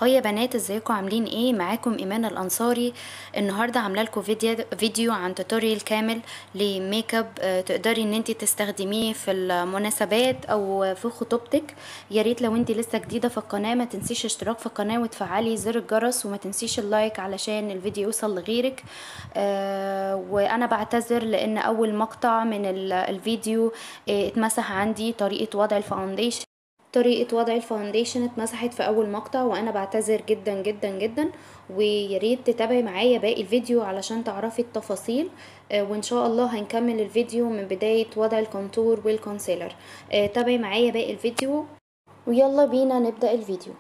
هاي يا بنات ازيكم عاملين ايه معاكم ايمان الانصاري النهارده عامله لكم فيديو فيديو عن توتوريال كامل لميك اب آه، تقدري ان انت تستخدميه في المناسبات او في خطوبتك يا ريت لو انت لسه جديده في القناه ما تنسيش اشتراك في القناه وتفعلي زر الجرس وما تنسيش اللايك علشان الفيديو يوصل لغيرك آه وانا بعتذر لان اول مقطع من ال- الفيديو آه، اتمسح عندي طريقه وضع الفاونديشن طريقة وضع الفاونديشن اتمسحت في أول مقطع وأنا بعتذر جدا جدا جدا وياريت تتابعي معايا باقي الفيديو علشان تعرفي التفاصيل آه، وإن شاء الله هنكمل الفيديو من بداية وضع الكونتور والكونسيلر آه، تابعي معايا باقي الفيديو ويلا بينا نبدأ الفيديو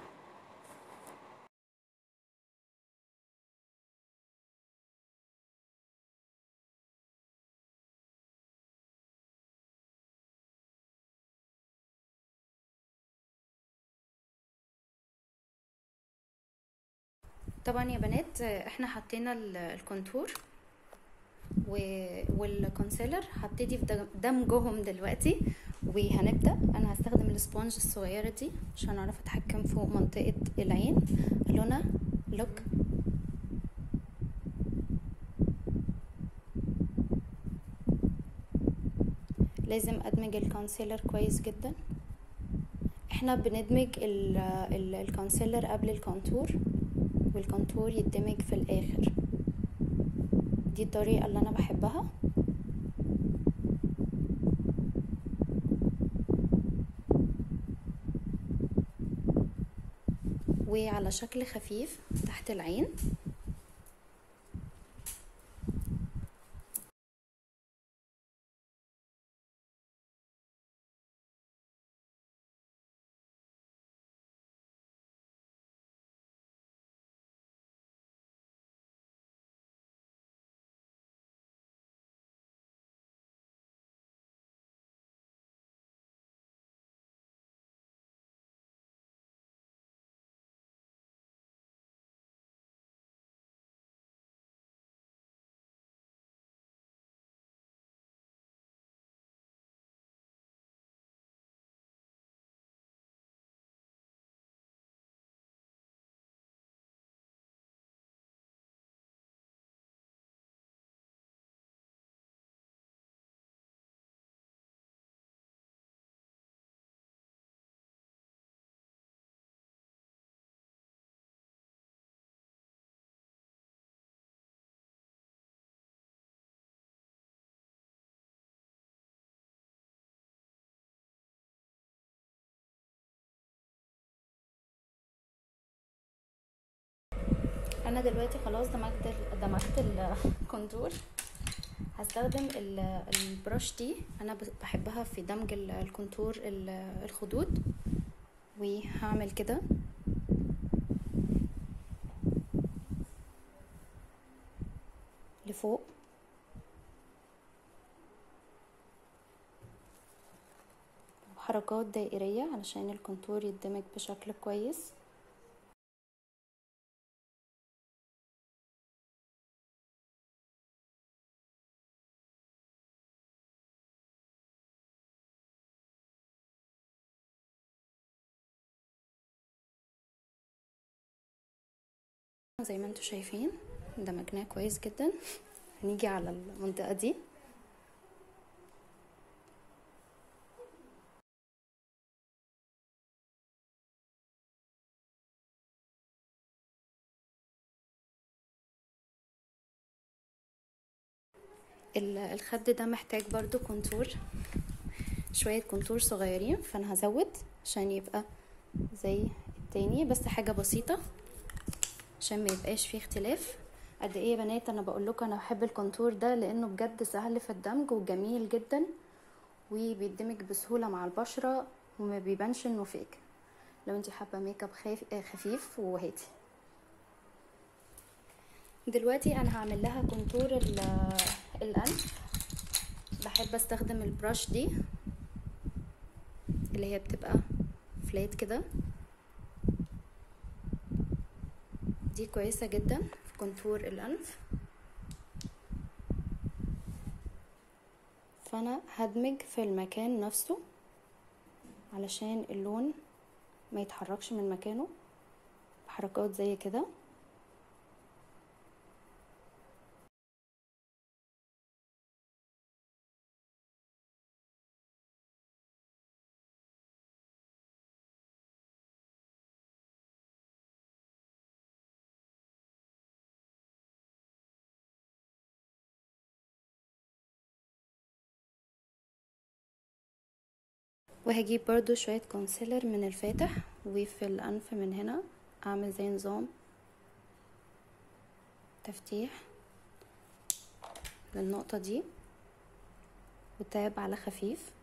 طبعا يا بنات آه، احنا حطينا ال- الكونتور و- والكونسيلر هبتدي في دم- دمجهم دلوقتي وهنبدأ انا هستخدم السبونج الصغيرة دي عشان اعرف اتحكم فوق منطقة العين لونها لوك لازم ادمج الكونسيلر كويس جدا احنا بندمج ال- ال- الكونسيلر قبل الكونتور والكونتور يدمج في الاخر دي الطريقة اللي انا بحبها وعلى شكل خفيف تحت العين انا دلوقتي خلاص دمجت ال- دمجت الكونتور هستخدم ال- البرش دي انا ب- بحبها في دمج ال- الكونتور ال- الخدود وهعمل كده لفوق حركات دائرية علشان الكونتور يدمج بشكل كويس زي ما انتوا شايفين دمجناه كويس جدا هنيجي على المنطقة دي ال- الخد ده محتاج برضو كونتور شوية كونتور صغيرين فانا هزود عشان يبقى زي التاني بس حاجة بسيطة عشان ما يبقاش فيه اختلاف قد ايه يا بنات انا بقول لكم انا بحب الكونتور ده لانه بجد سهل في الدمج وجميل جدا وبيدمج بسهوله مع البشره وما بيبانش انه فيك لو انت حابه ميك اب خاف- آه، خفيف وهادي دلوقتي انا هعمل لها كونتور ال- الانف بحب استخدم البراش دي اللي هي بتبقى فلات كده دي كويسة جدا في كونتور الأنف فأنا هدمج في المكان نفسه علشان اللون ما يتحركش من مكانه حركات زي كده وهجيب برضو شوية كونسيلر من الفاتح وفي الأنف من هنا أعمل زي نظام تفتيح للنقطة دي وتاب على خفيف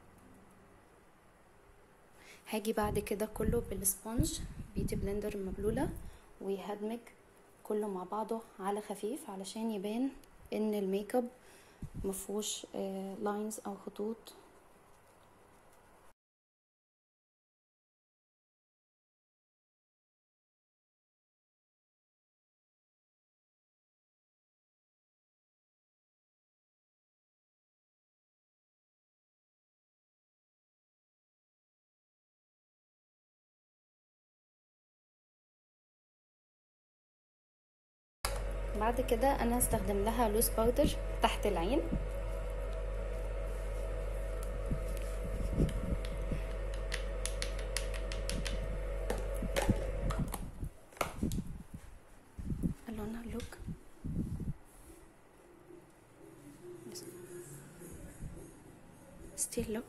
هاجي بعد كده كله بالسبونج بيتي بلندر مبلولة وهدمج كله مع بعضه على خفيف علشان يبان ان الميك اب مفهوش لاينز او خطوط بعد كده انا هستخدم لها لوز باودر تحت العين لونها لوك ستيل لوك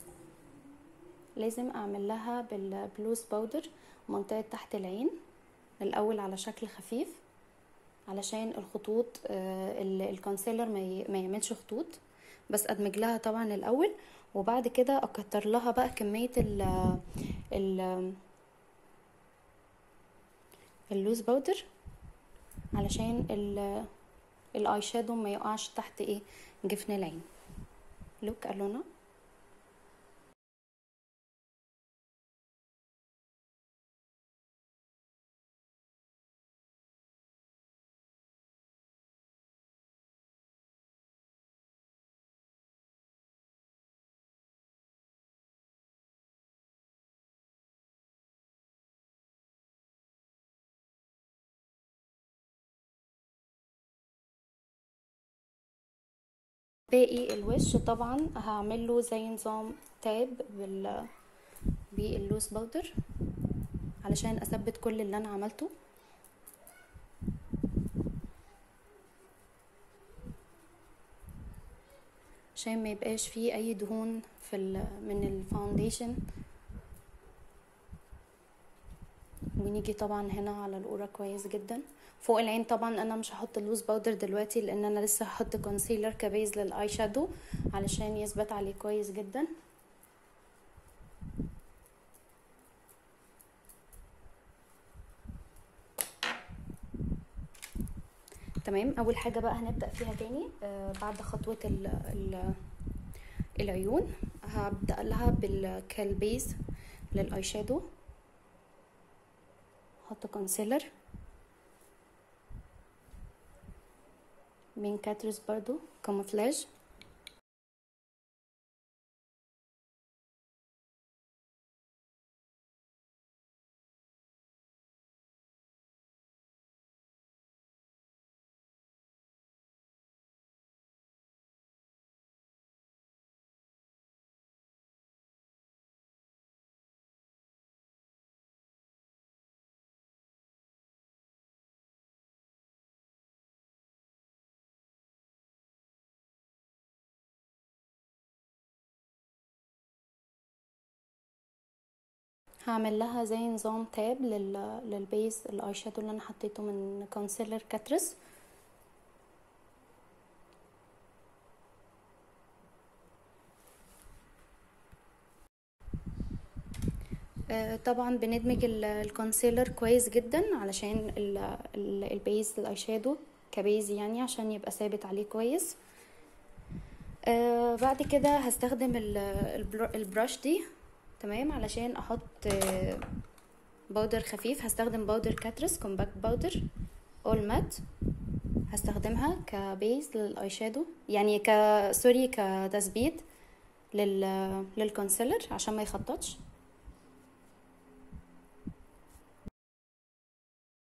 لازم اعمل لها بالبلوز باودر منطقة تحت العين الاول على شكل خفيف علشان الخطوط الكونسيلر ما يعملش خطوط بس ادمج لها طبعا الاول وبعد كده اكتر لها بقى كميه ال ال اللوز باودر علشان الاي شادو ما يقعش تحت ايه جفن العين لوك الونا باقي الوش طبعا هعمل له زي نظام تاب بال باللوز باودر علشان اثبت كل اللي انا عملته عشان ما يبقاش فيه اي دهون في من الفاونديشن ونيجي طبعا هنا على القورة كويس جدا فوق العين طبعا انا مش هحط اللوز باودر دلوقتي لان انا لسه هحط كونسيلر كبيز للاي شادو علشان يثبت عليه كويس جدا تمام اول حاجه بقى هنبدا فيها تاني آه بعد خطوه ال ال العيون هبدا لها بالكالبيز للاي شادو احط كونسيلر من كاترس برضو كاموفلاج هعمل لها زي نظام تاب لل... للبيز الاي شادو اللي انا حطيته من كونسيلر كاترس آه طبعا بندمج الكونسيلر كويس جدا علشان ال... ال... البيز الاي شادو كبيز يعني عشان يبقى ثابت عليه كويس آه بعد كده هستخدم البرش دي تمام علشان احط باودر خفيف هستخدم باودر كاترس كومباكت باودر اول مات هستخدمها كبيز للاي شادو يعني ك سوري كتثبيت لل للكونسيلر عشان ما يخططش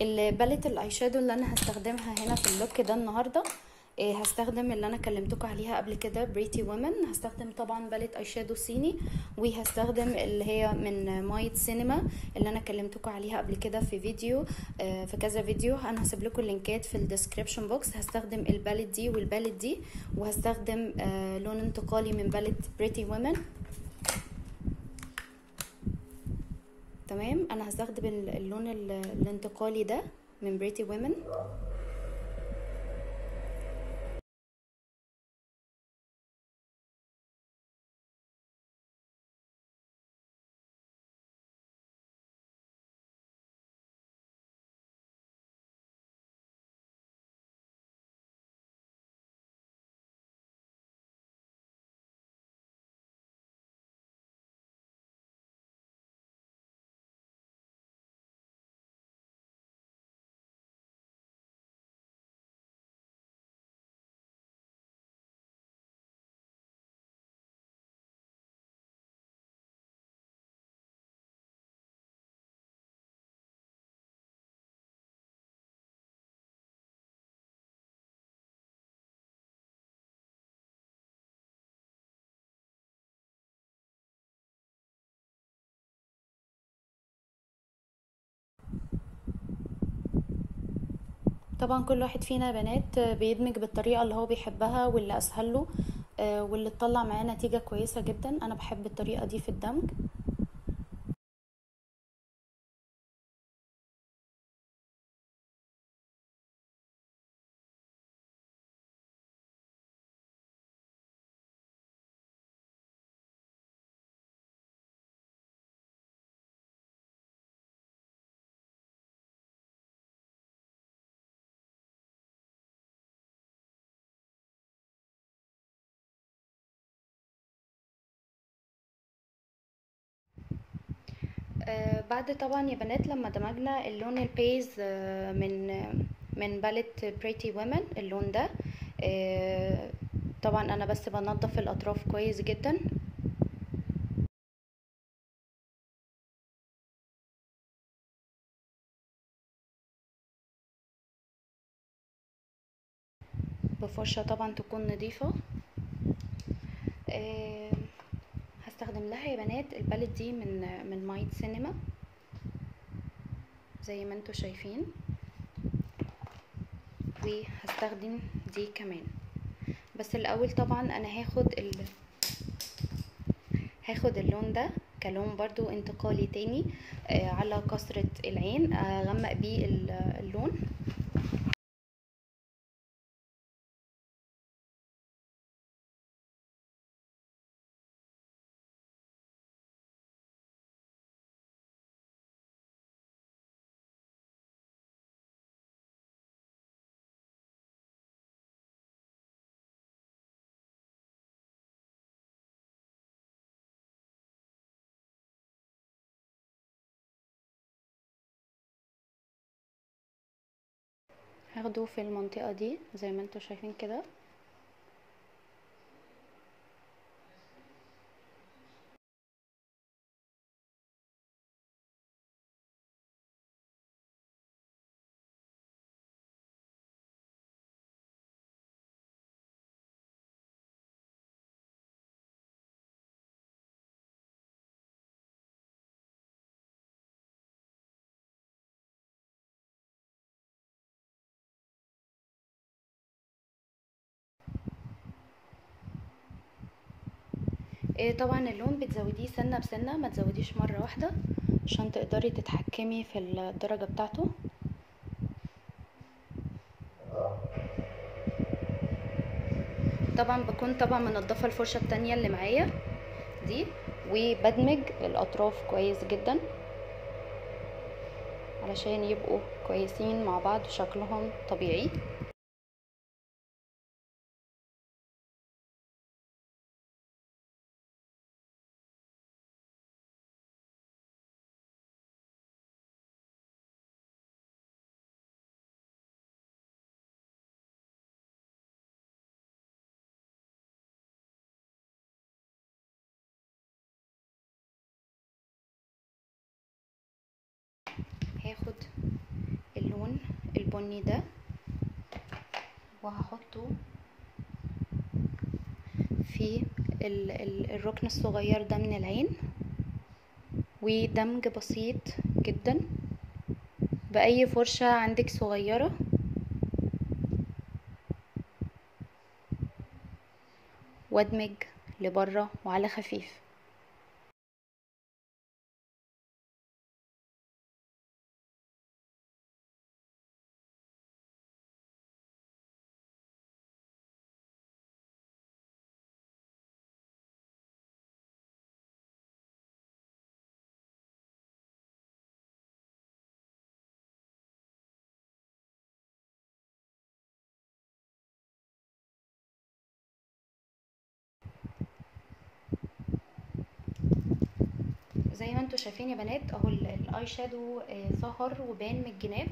الباليت الاي شادو اللي انا هستخدمها هنا في اللوك ده النهارده إيه هستخدم اللي انا كلمتكم عليها قبل كده بريتي وومن هستخدم طبعا باليت اي شادو صيني وهستخدم اللي هي من مايت سينما اللي انا كلمتكم عليها قبل كده في فيديو آه في كذا فيديو انا هسيب لكم اللينكات في الديسكريبشن بوكس هستخدم الباليت دي والباليت دي وهستخدم آه لون انتقالي من باليت بريتي وومن تمام انا هستخدم اللون الانتقالي ده من بريتي وومن طبعا كل واحد فينا بنات بيدمج بالطريقة اللي هو بيحبها واللي أسهل له واللي تطلع معاه نتيجة كويسة جدا أنا بحب الطريقة دي في الدمج آه بعد طبعا يا بنات لما دمجنا اللون البيز آه من من باليت بريتي وومن اللون ده آه طبعا انا بس بنضف الاطراف كويس جدا بفرشة طبعا تكون نظيفة هستخدم لها يا بنات الباليت دي من من مايت سينما زي ما انتوا شايفين وهستخدم دي كمان بس الاول طبعا انا هاخد ال هاخد اللون ده كلون برضو انتقالي تاني آه على كسرة العين اغمق بيه اللون هاخده في المنطقة دي زي ما انتوا شايفين كده إيه طبعا اللون بتزوديه سنة بسنة ما تزوديش مرة واحدة عشان تقدري تتحكمي في الدرجة بتاعته طبعا بكون طبعا منضفة الفرشة التانية اللي معايا دي وبدمج الاطراف كويس جدا علشان يبقوا كويسين مع بعض وشكلهم طبيعي هاخد اللون اللون البني ده وهحطه في ال ال الركن الصغير ده من العين ودمج بسيط جدا بأي فرشة عندك صغيرة وادمج لبره وعلى خفيف زي ما انتوا شايفين يا بنات اهو ال- الاي شادو آه، ظهر وبان من الجناب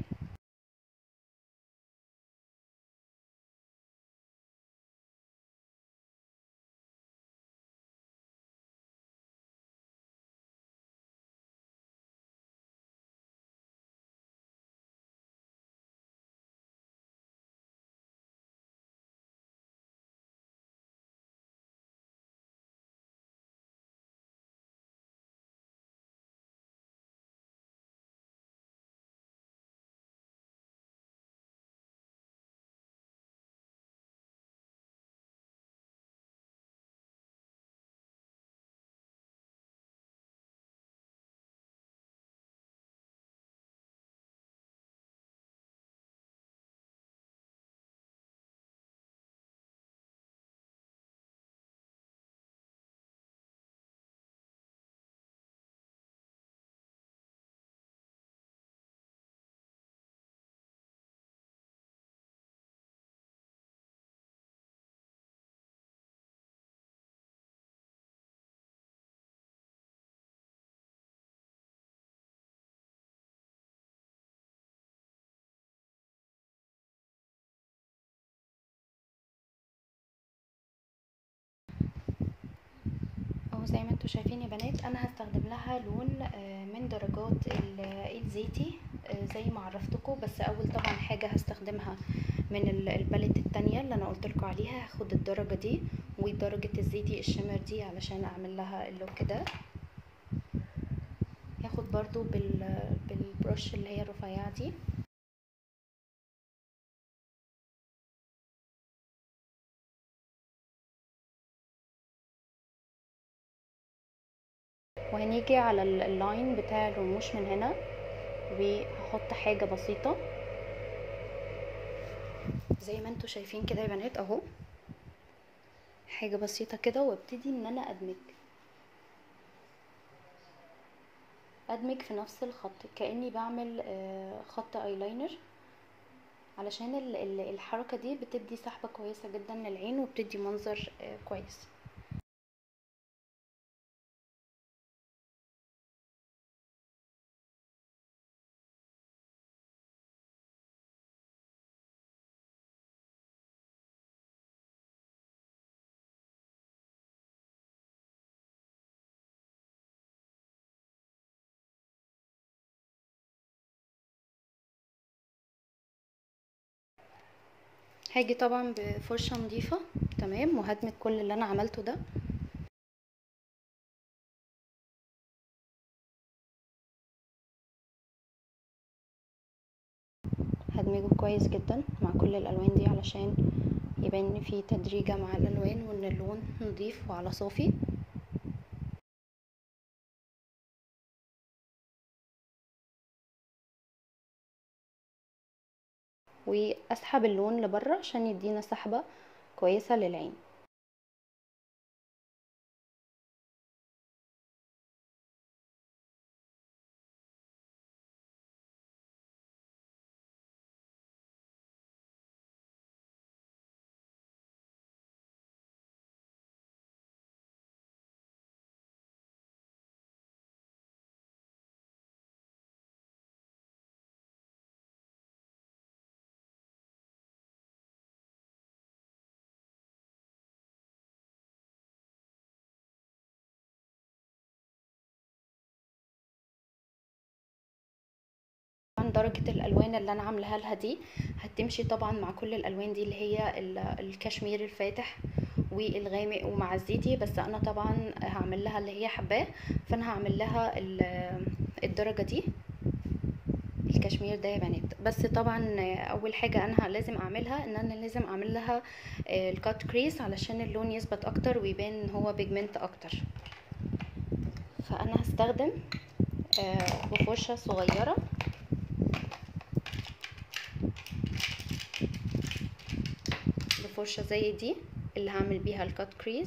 اهو زي ما انتوا شايفين يا بنات انا هستخدم لها لون آه، من درجات ال- الزيتي آه، زي ما عرفتكم بس اول طبعا حاجه هستخدمها من ال- الباليت التانية اللي انا قلت لكم عليها هاخد الدرجه دي ودرجه الزيتي الشمر دي علشان اعمل لها اللوك ده هاخد برضو بال بالبرش اللي هي الرفيعه دي وهنيجي على ال- اللاين بتاع الرموش من هنا وهحط حاجة بسيطة زي ما انتوا شايفين كده يا بنات اهو حاجة بسيطة كده وابتدي ان انا ادمج ادمج في نفس الخط كأني بعمل آه، خط ايلاينر علشان ال- ال- الحركة دي بتدي سحبة كويسة جدا للعين وبتدي منظر آه، كويس هاجي طبعا بفرشة نظيفة تمام وهدمج كل اللي انا عملته ده هدمجه كويس جدا مع كل الالوان دي علشان يبان ان في تدريجة مع الالوان وان اللون نظيف وعلى صافي واسحب اللون لبره عشان يدينا سحبة كويسة للعين درجة الالوان اللي انا عاملاها لها دي هتمشي طبعا مع كل الالوان دي اللي هي ال- الكشمير الفاتح والغامق ومع الزيتي بس انا طبعا هعمل لها اللي هي حباه فانا هعمل لها ال- الدرجة دي الكشمير ده يا بنات بس طبعا اول حاجة انا لازم اعملها ان انا لازم اعمل لها الكات كريس علشان اللون يثبت اكتر ويبان ان هو بيجمنت اكتر فانا هستخدم آه، بفرشة صغيرة بفرشة زي دي اللي هعمل بيها الكات كريز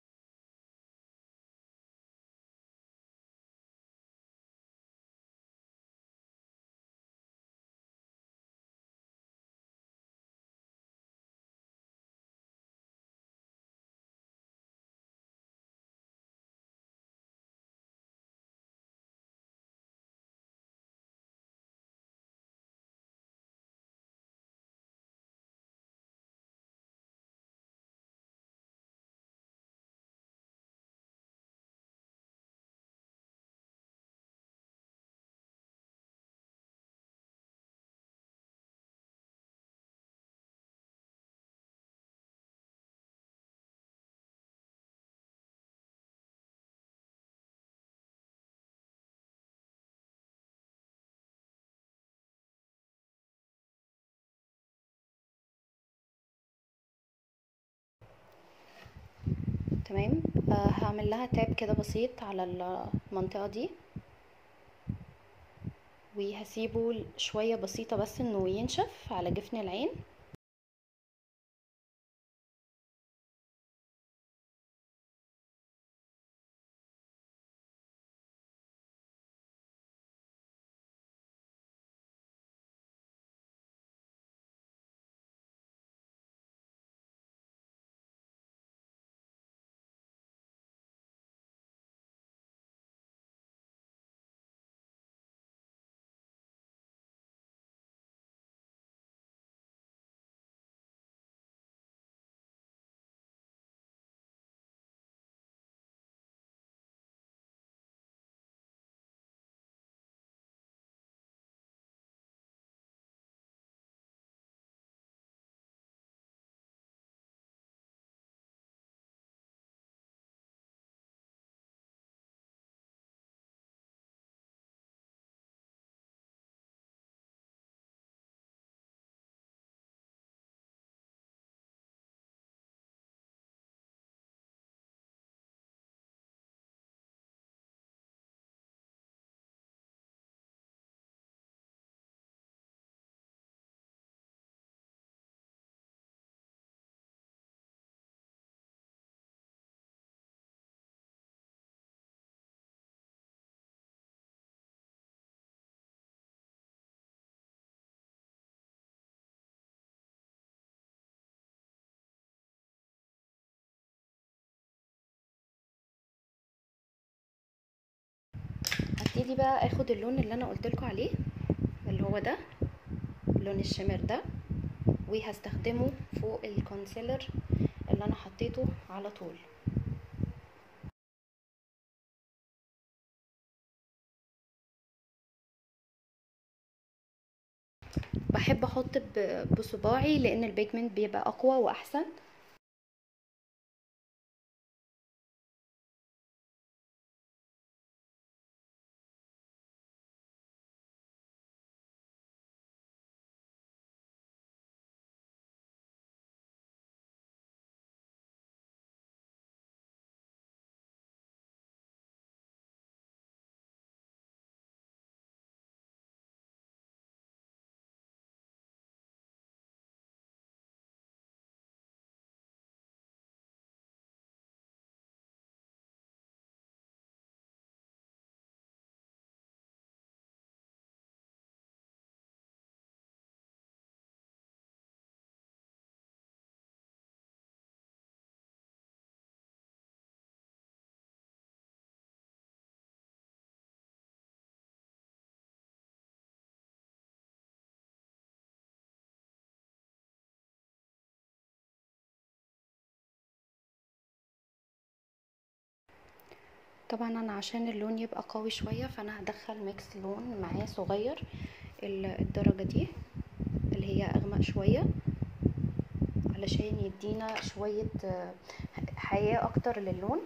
تمام آه هعمل لها تاب كده بسيط على المنطقة دي وهسيبه شوية بسيطة بس انه ينشف على جفن العين هبتدي بقى اخد اللون اللي انا قلتلكوا عليه اللي هو ده لون الشمر ده وهستخدمه فوق الكونسيلر اللي انا حطيته على طول بحب احط ب- بصباعي لان البيجمنت بيبقى اقوى واحسن طبعا انا عشان اللون يبقى قوي شوية فانا هدخل ميكس لون معاه صغير ال- الدرجة دي اللي هي اغمق شوية علشان يدينا شوية آه، حياة اكتر للون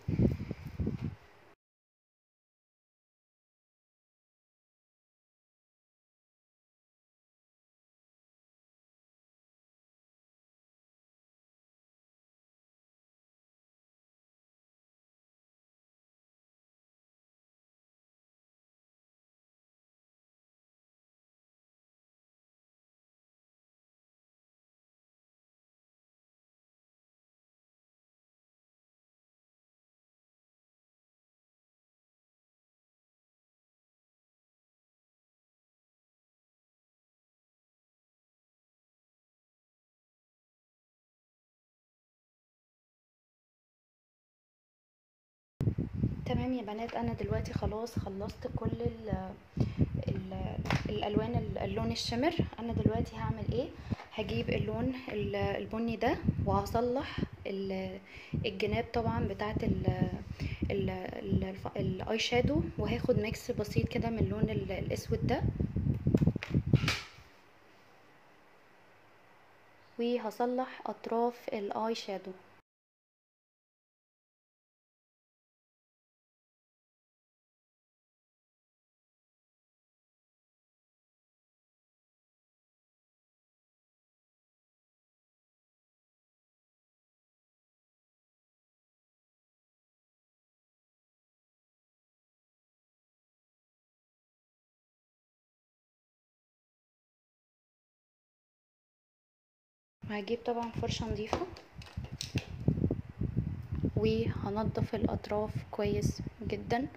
تمام يا بنات انا دلوقتي خلاص خلصت كل ال ال الالوان ال- اللون الشمر انا دلوقتي هعمل ايه هجيب اللون ال- البني ده وهصلح ال- الجناب طبعا بتاعت ال ال ال الاي شادو وهاخد ميكس بسيط كده من اللون ال- الاسود ده وهصلح اطراف الاي شادو وهجيب طبعا فرشة نظيفة وهنضف الاطراف كويس جدا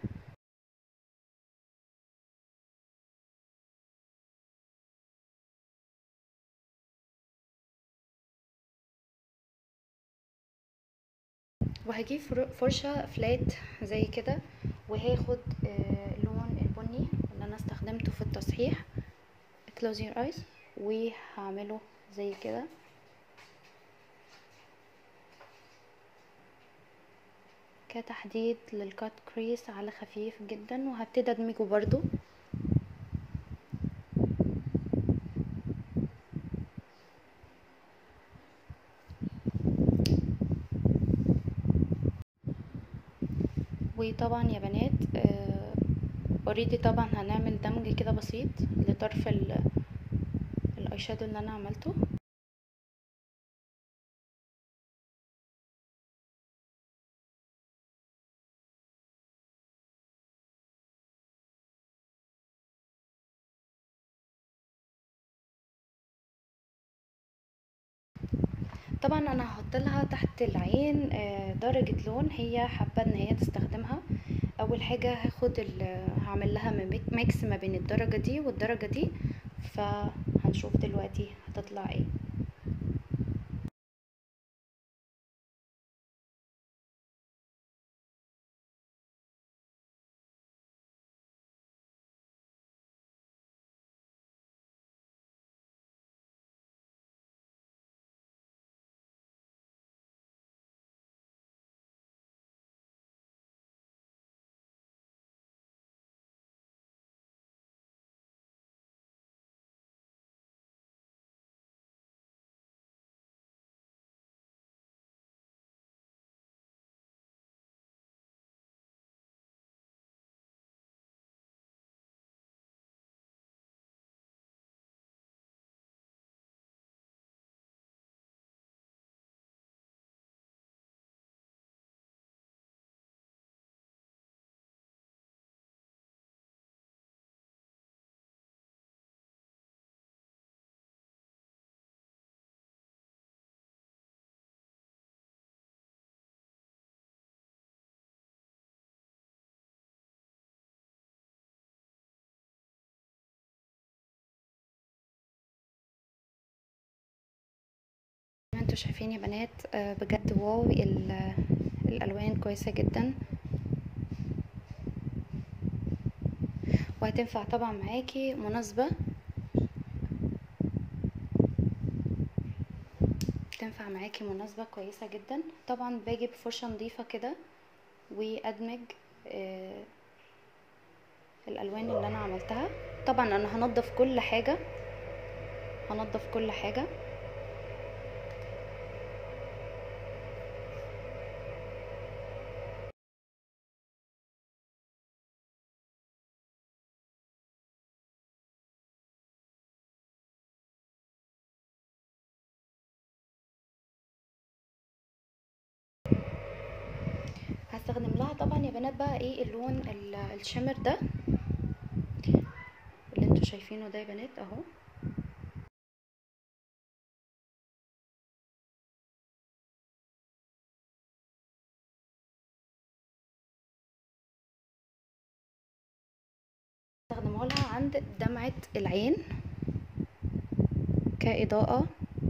وهجيب فر- فرشة فلات زي كده وهاخد آه، لون البني اللي انا استخدمته في التصحيح close your eyes وهعمله زي كده كتحديد للكات كريس على خفيف جدا وهبتدي ادمجه برضو وطبعا يا بنات اوريدي طبعا هنعمل دمج كده بسيط لطرف ال- الاي شادو اللي انا عملته طبعا انا هحط لها تحت العين آه، درجة لون هي حابة ان هي تستخدمها اول حاجة هاخد ال- هعمل لها ميك- ميكس ما بين الدرجة دي والدرجة دي فهنشوف دلوقتي هتطلع ايه زي ما انتوا شايفين يا بنات آه، بجد واو ال- الالوان كويسة جدا وهتنفع طبعا معاكي مناسبة تنفع معاكي مناسبة كويسة جدا طبعا باجي بفرشة نظيفة كده وادمج آه، الالوان اللي انا عملتها طبعا انا هنضف كل حاجة هنضف كل حاجة هستخدم لها طبعا يا بنات بقى ايه اللون ال- الشمر ده اللي انتوا شايفينه ده يا بنات اهو استخدمه لها عند دمعة العين كإضاءة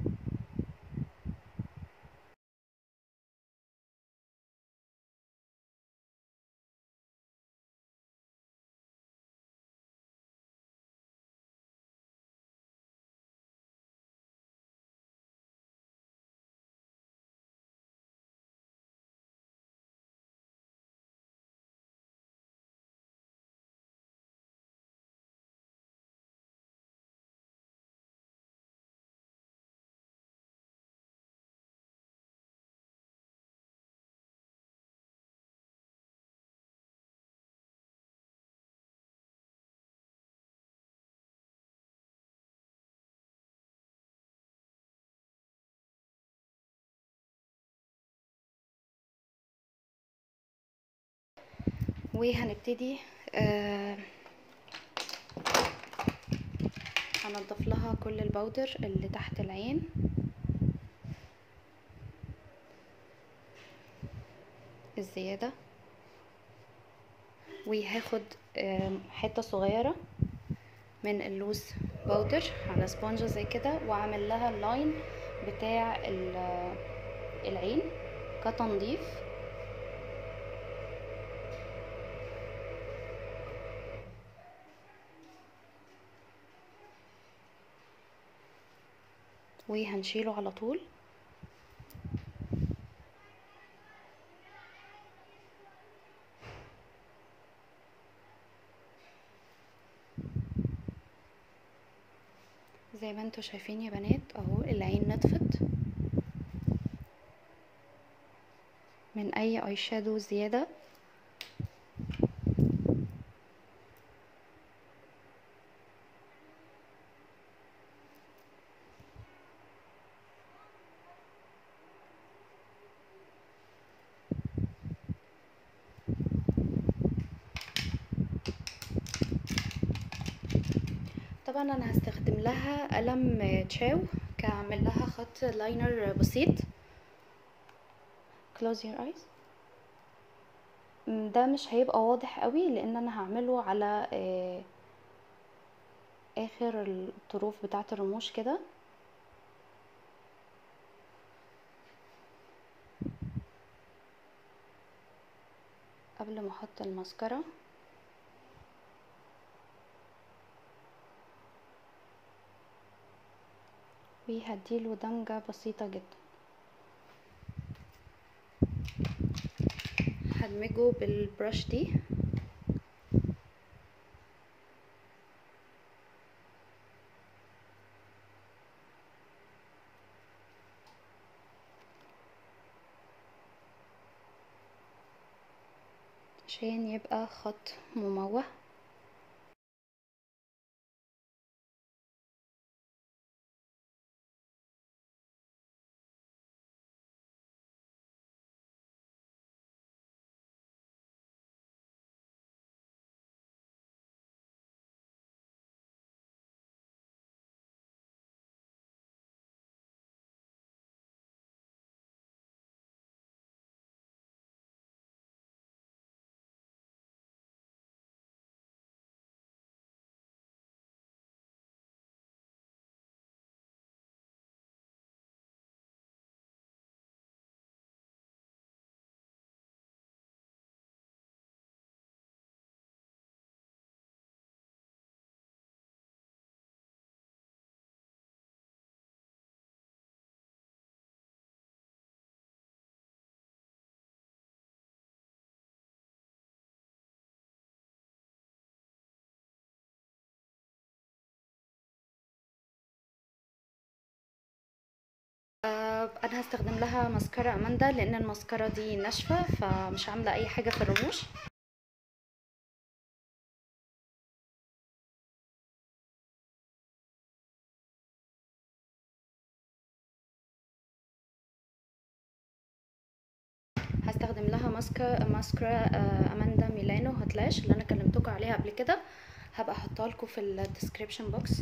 وهنبتدي آه هنضف لها كل البودر اللي تحت العين الزيادة وهاخد آه حتة صغيرة من اللوز باودر على سبونجة زي كده واعمل لها اللاين بتاع العين كتنظيف وهنشيله على طول زي ما انتوا شايفين يا بنات اهو العين نطفت من اي اي شادو زياده طبعا انا هستخدم لها قلم تشاو كاعمل لها خط لاينر بسيط close your eyes ده مش هيبقى واضح قوي لان انا هعمله على اخر الطروف بتاعه الرموش كده قبل ما احط الماسكارا وهديله دمجة بسيطة جدا هدمجه بالبرش دي عشان يبقى خط مموه انا هستخدم لها ماسكارا اماندا لان الماسكارا دي ناشفه فمش عامله اي حاجه في الرموش هستخدم لها ماسكا ماسكرا آه، اماندا ميلانو هتلاش اللي انا كلمتكم عليها قبل كده هبقى احطها لكم في الديسكريبشن بوكس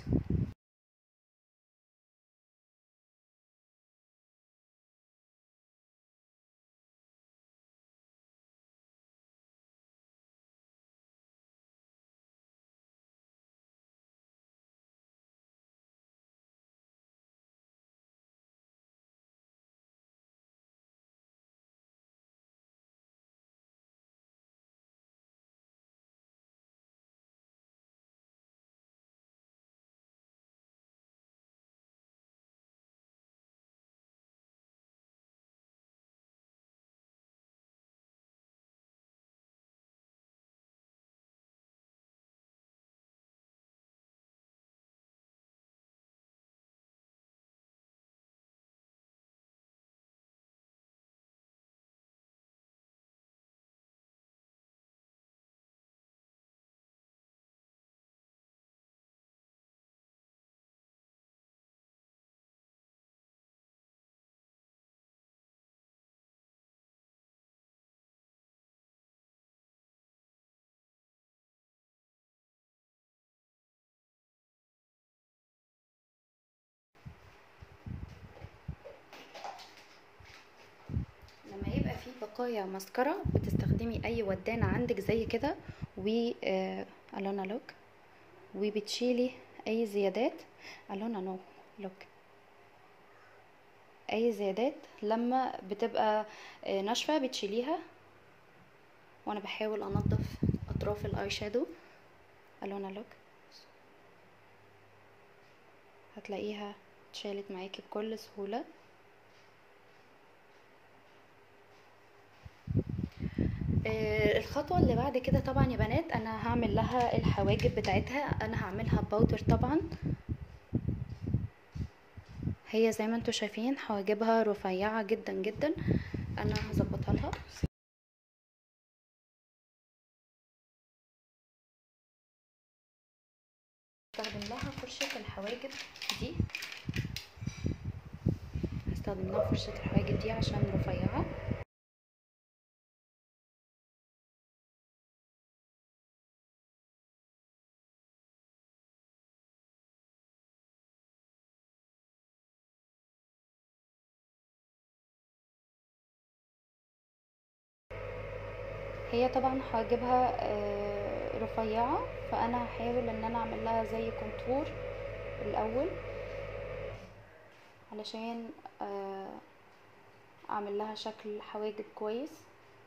لما يبقى في بقايا ماسكارا بتستخدمي اي ودانة عندك زي كده و آه، الونا لوك وبتشيلي اي زيادات الونا نو لوك اي زيادات لما بتبقى آه، ناشفة بتشيليها وانا بحاول انضف اطراف الاي شادو الونا لوك هتلاقيها اتشالت معاكي بكل سهولة آه، الخطوة اللي بعد كده طبعا يا بنات انا هعمل لها الحواجب بتاعتها انا هعملها باودر طبعا هي زي ما انتوا شايفين حواجبها رفيعة جدا جدا انا هظبطها لها هستخدم لها فرشة الحواجب دي هستخدم لها فرشة الحواجب دي عشان رفيعة هي طبعا حواجبها آه، رفيعة فانا هحاول ان انا اعمل لها زي كونتور الاول علشان آه، اعمل لها شكل حواجب كويس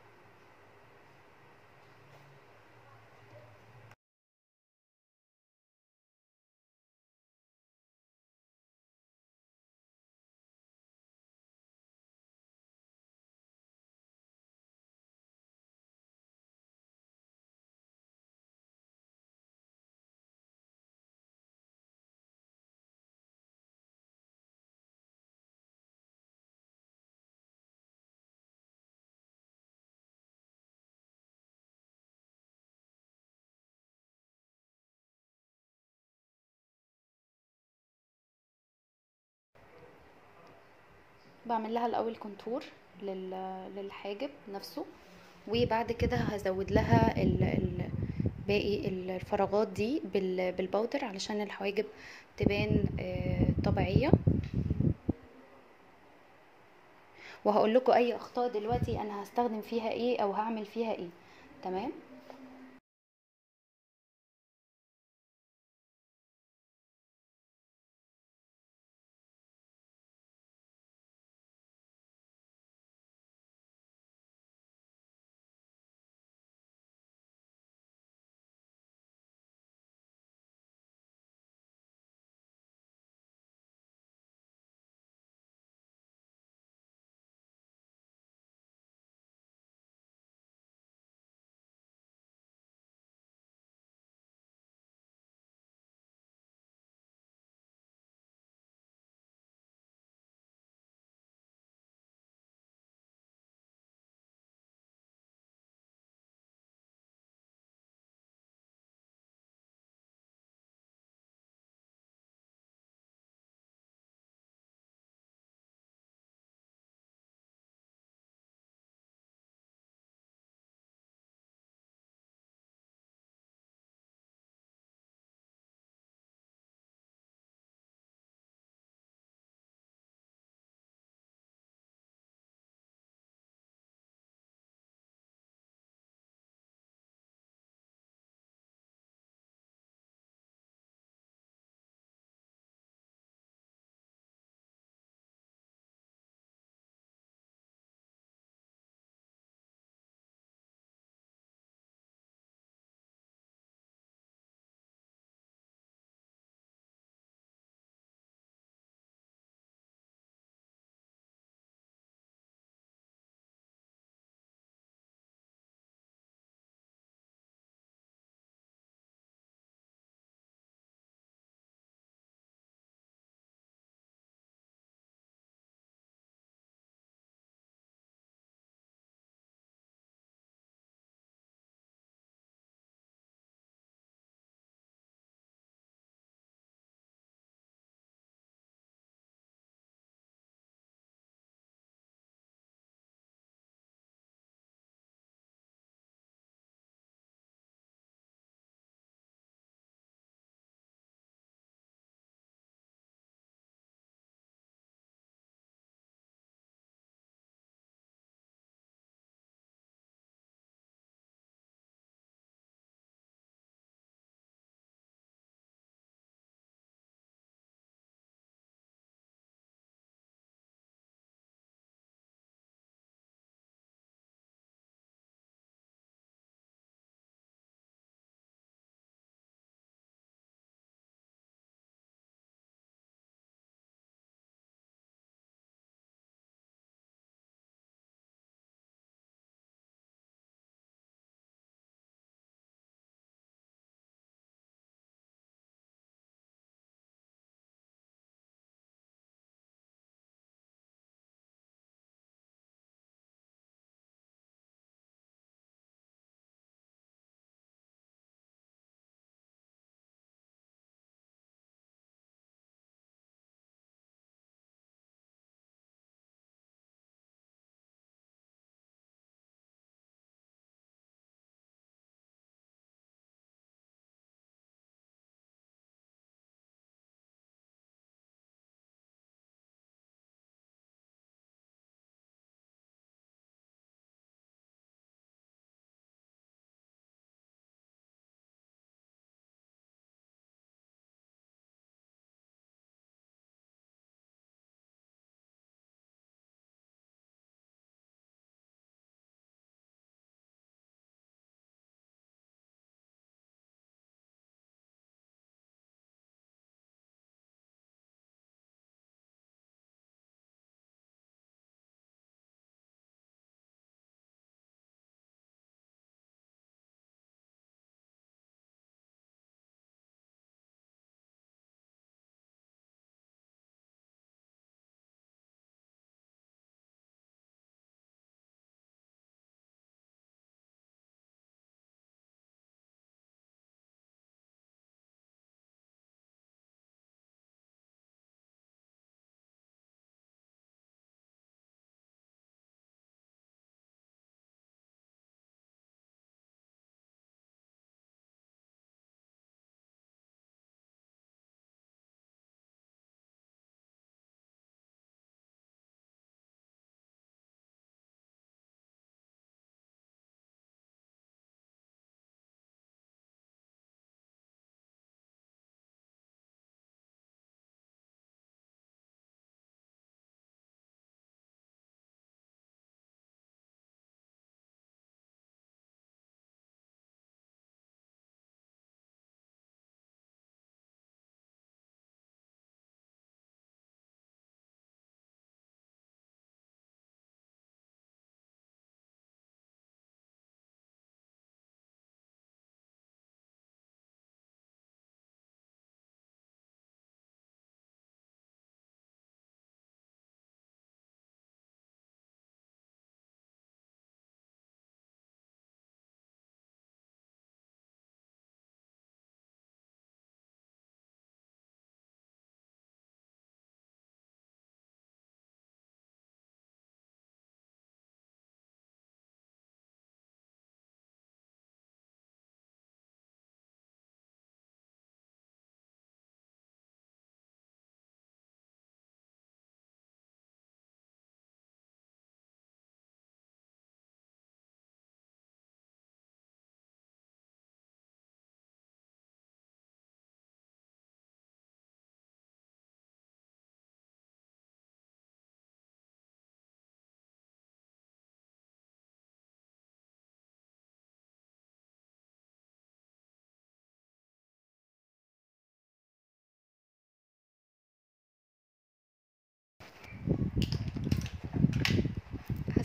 بعمل لها الاول كونتور لل- للحاجب نفسه وبعد كده هزود لها ال... ال... باقي الفراغات دي بال... بالباودر علشان الحواجب تبان آه، طبيعية وهقول لكم اي اخطاء دلوقتي انا هستخدم فيها ايه او هعمل فيها ايه تمام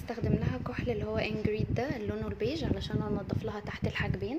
هستخدم لها كحل اللي هو انجريد ده اللي لونه البيج علشان انضف لها تحت الحاجبين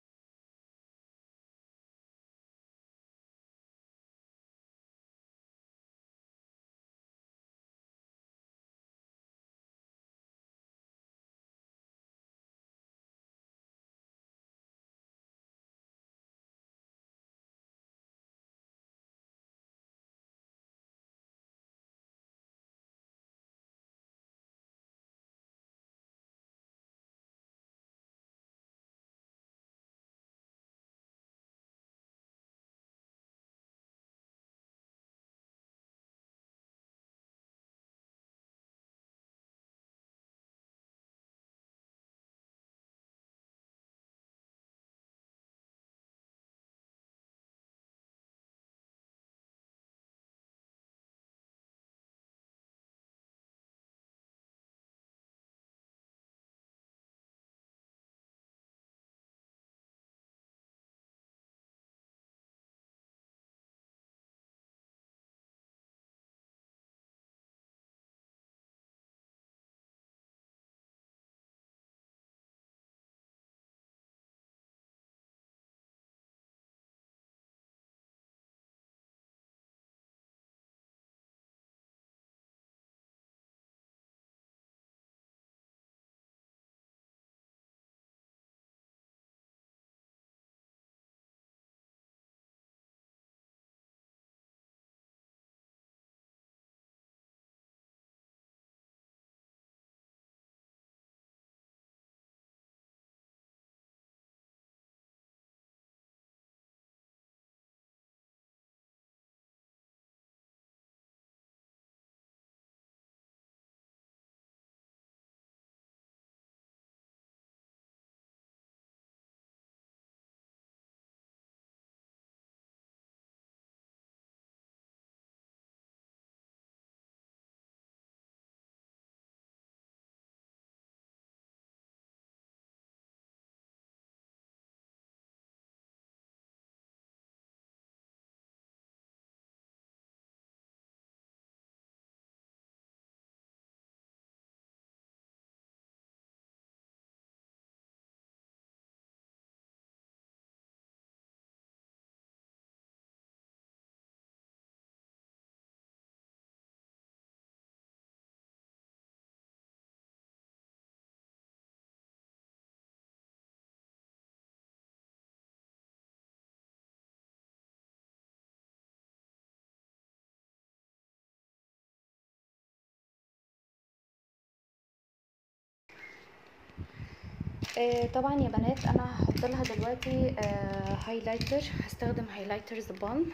آه، طبعا يا بنات انا هحط لها دلوقتي آه، هايلايتر هستخدم هايلايتر ذا بالم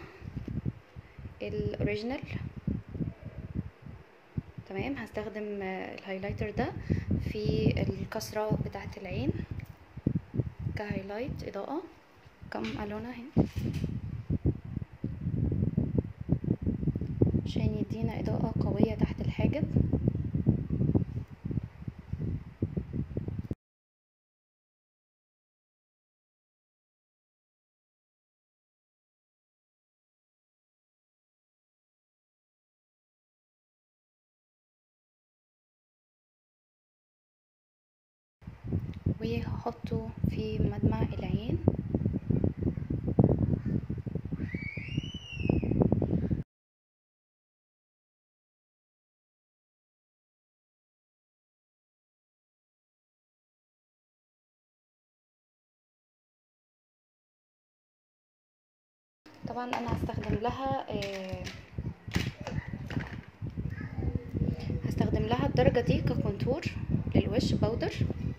الاوريجينال تمام هستخدم آه، الهايلايتر ده في الكسرة بتاعة العين كهايلايت اضاءة كم الونة هنا عشان يدينا اضاءة قوية تحت الحاجب وهحطه في مدمع العين طبعا انا هستخدم لها آه، هستخدم لها الدرجة دي ككونتور للوش باودر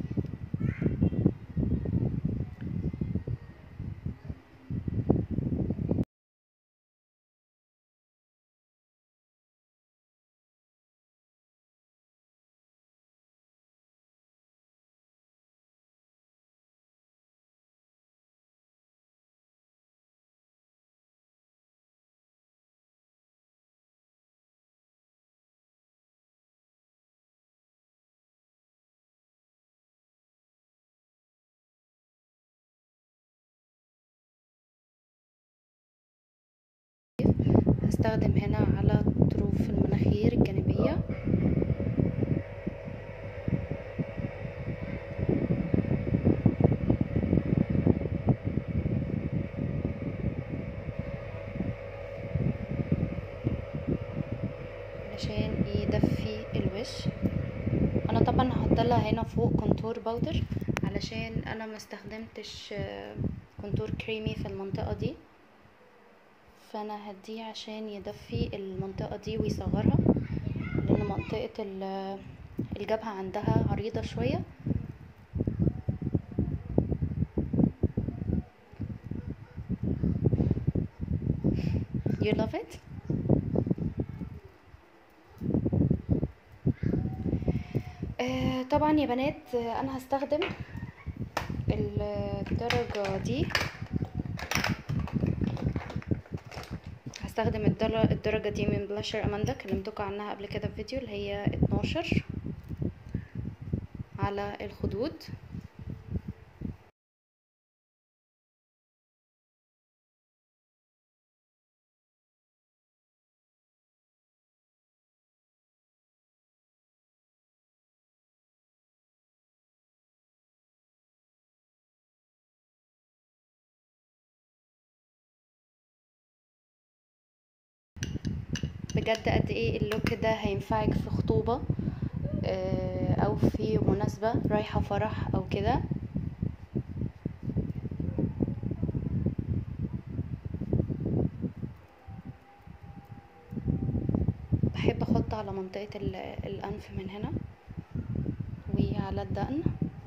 هستخدم هنا على طروف المناخير الجانبية هدلع هنا فوق كونتور باودر علشان انا ما استخدمتش آه، كونتور كريمي في المنطقة دي فانا هديه عشان يدفي المنطقة دي ويصغرها لان منطقة ال- الجبهة عندها عريضة شوية you love it آه طبعا يا بنات آه، انا هستخدم الدرجة دي هستخدم الدر- الدرجة دي من بلاشر اماندا كلمتكم عنها قبل كده في فيديو اللي هي 12 على الخدود بجد قد ايه اللوك ده هينفعك في خطوبة آه، او في مناسبة رايحة فرح او كده بحب احط على منطقة ال- الانف من هنا وعلى الدقن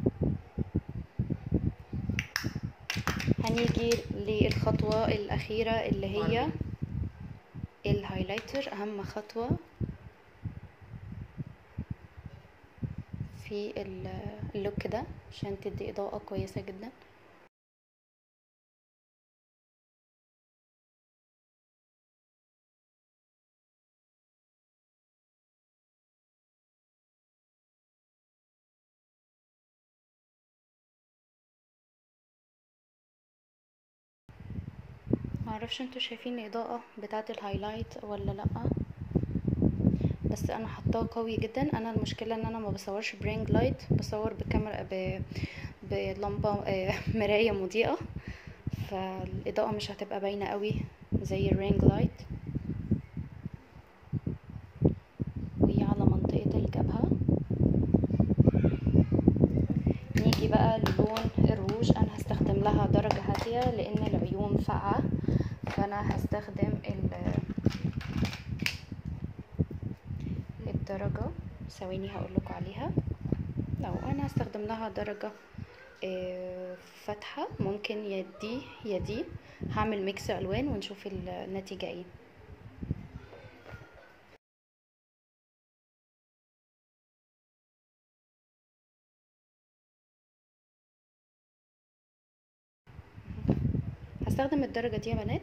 هنيجي للخطوة الأخيرة اللي هي الهايلايتر أهم خطوة في ال- اللوك ده عشان تدي إضاءة كويسة جدا معرفش انتوا شايفين الإضاءة بتاعة الهايلايت ولا لأ بس انا حطاه قوي جدا انا المشكله ان انا ما بصورش برينج لايت بصور بكاميرا ب... بلمبه آه، مرايه مضيئه فالاضاءه مش هتبقى باينه قوي زي الرينج لايت وعلى منطقه الجبهه نيجي بقى للون الروج انا هستخدم لها درجه هاديه لان العيون فاقعه فانا هستخدم ال الدرجة ثواني هقولكوا عليها لو انا هستخدم لها درجة آه، فاتحة ممكن يدي يدي هعمل ميكس الوان ونشوف النتيجة ايه هستخدم الدرجة دي يا بنات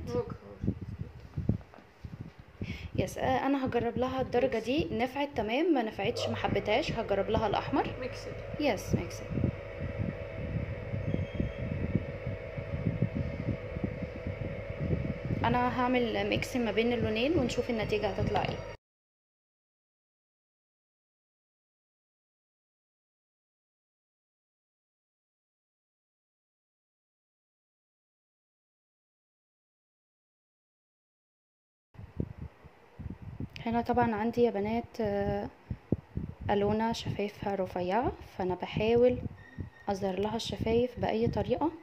يس آه، انا هجرب لها الدرجة دي نفعت تمام ما نفعتش ما حبيتهاش هجرب لها الاحمر ميكس يس ميكس انا هعمل ميكس ما بين اللونين ونشوف النتيجة هتطلع ايه هنا طبعا عندي يا بنات آه، ألونا شفايفها رفيعة فأنا بحاول أظهر لها الشفايف بأي طريقة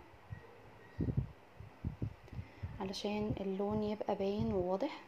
علشان اللون يبقى باين وواضح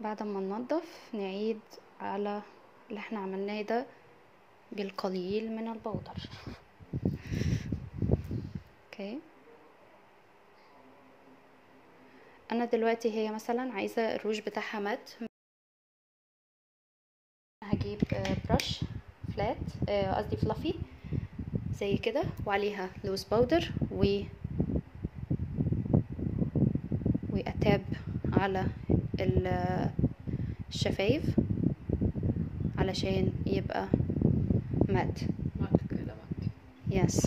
بعد ما ننضف نعيد على اللي احنا عملناه ده بالقليل من البودر اوكي انا دلوقتي هي مثلا عايزه الروج بتاعها مات هجيب برش فلات قصدي فلافي زي كده وعليها لوز باودر و واتاب على الشفايف علشان يبقى مات مات كده مات يس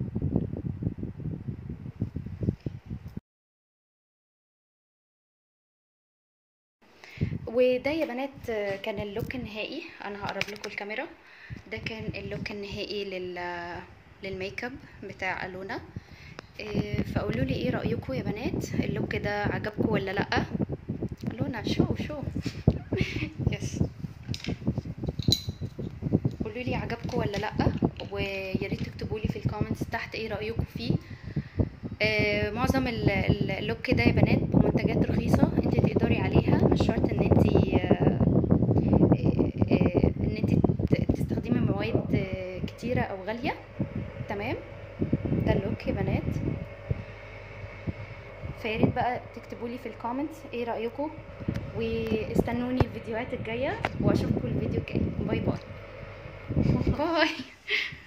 وده يا بنات كان اللوك النهائي انا هقرب لكم الكاميرا ده كان اللوك النهائي لل للميك اب بتاع الونا إيه، فقولوا لي ايه رايكم يا بنات اللوك ده عجبكم ولا لا الونا شو شو يس قولوا لي عجبكم ولا لا ويا ريت تكتبوا لي في الكومنتس تحت ايه رايكم فيه آه معظم ال- ال- اللوك ده يا بنات بمنتجات رخيصه انت تقدري عليها مش شرط ان انت آه آه ان انت ت- تستخدمي مواد آه كتيره او غاليه تمام ده اللوك يا بنات فيا ريت بقى تكتبوا لي في الكومنتس ايه رايكم واستنوني الفيديوهات الجايه واشوفكم الفيديو الجاي باي باي باي